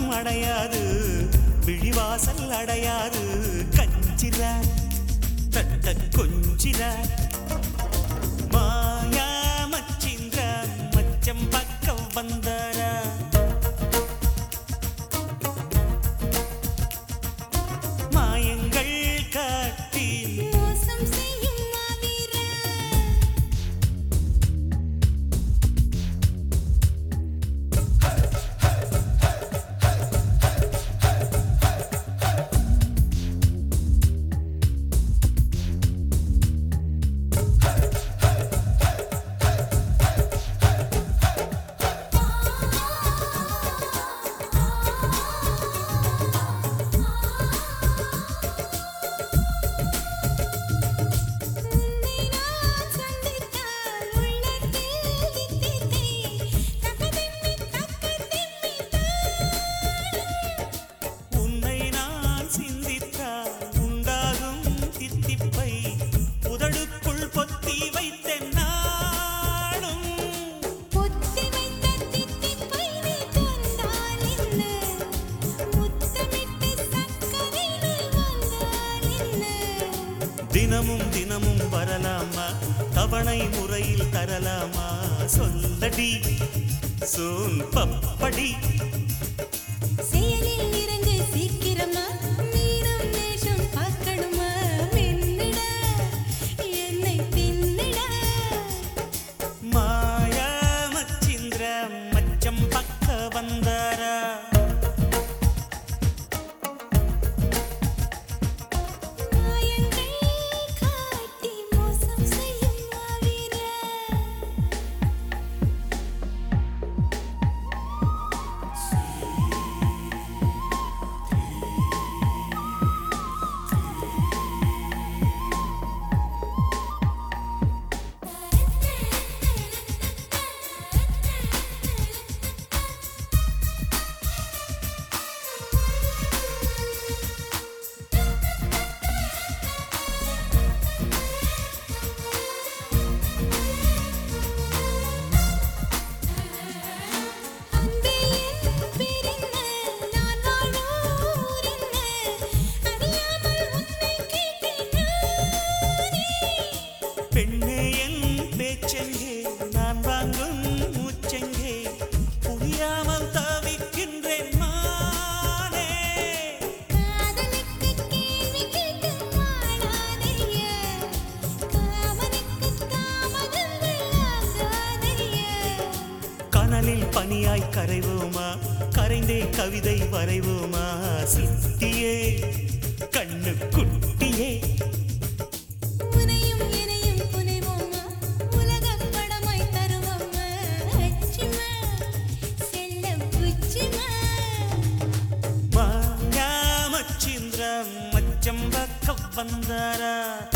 அடையாது விழிவாசல் அடையாது கஞ்சிர தட்ட கொஞ்சிர மாயா மச்சிந்திர மச்சம் பக்கம் வந்தாரா மாயங்கள் காட்டி மோசம் செய்யும் மாவீரா உன்னை நான் சந்தித்தால் உள்ளத்தில் வித்திட்டே தகதிம்மி தக்கதிம்மி உன்னை நான் சிந்தித்தால் உண்டாகும் தித்திப்பை உதடுக்குள் பொத்தி வைத்தேன் நாளும் பொத்தி வைத்த தித்திப்பை நீ தந்தால் என்ன முத்தமிட்டு சக்கரை நீ வந்தால் என்ன தினமும் தினமும் வரலாமா தவணை முறையில் தரலாமா சொல்லடி சோன் பப்படி செயலில் இறங்கு சீக்கிரமா நீரும் நேசம் பார்க்கணுமா மென்னிட என்னை தின்னிட மாயா மச்சிந்திர மச்சம் பக்க வந்தாரா மாயங்கள் காட்டி மோசம் செய்யும் மாவீரா அன்பே என் பேரென்ன நான் வாழும் ஊரென்ன அறியாமல் உன்னை கேட்டேன் நானே பெண்ணே என் பேச்செங்கே நான் வாங்கும் மூச்செங்கே புரியாமல் தவிக்கின்றேன் மானே காதலுக்கு கேள்வி கேட்டு வாழாதைய காமனுக்கு தாமதங்கள் ஆகாதைய கனலில் பனியாய் கரைவோமா கரைந்தே கவிதை வரைவோமா சித்தியே கண்ணு குட்டியே உனையும் எனையும் புனைவோமா உலகப் படமாய் தருவோமா அச்சுமா செல்ல புச்சுமா மாயா மச்சிந்திர மச்சம் பக்க வந்தாரா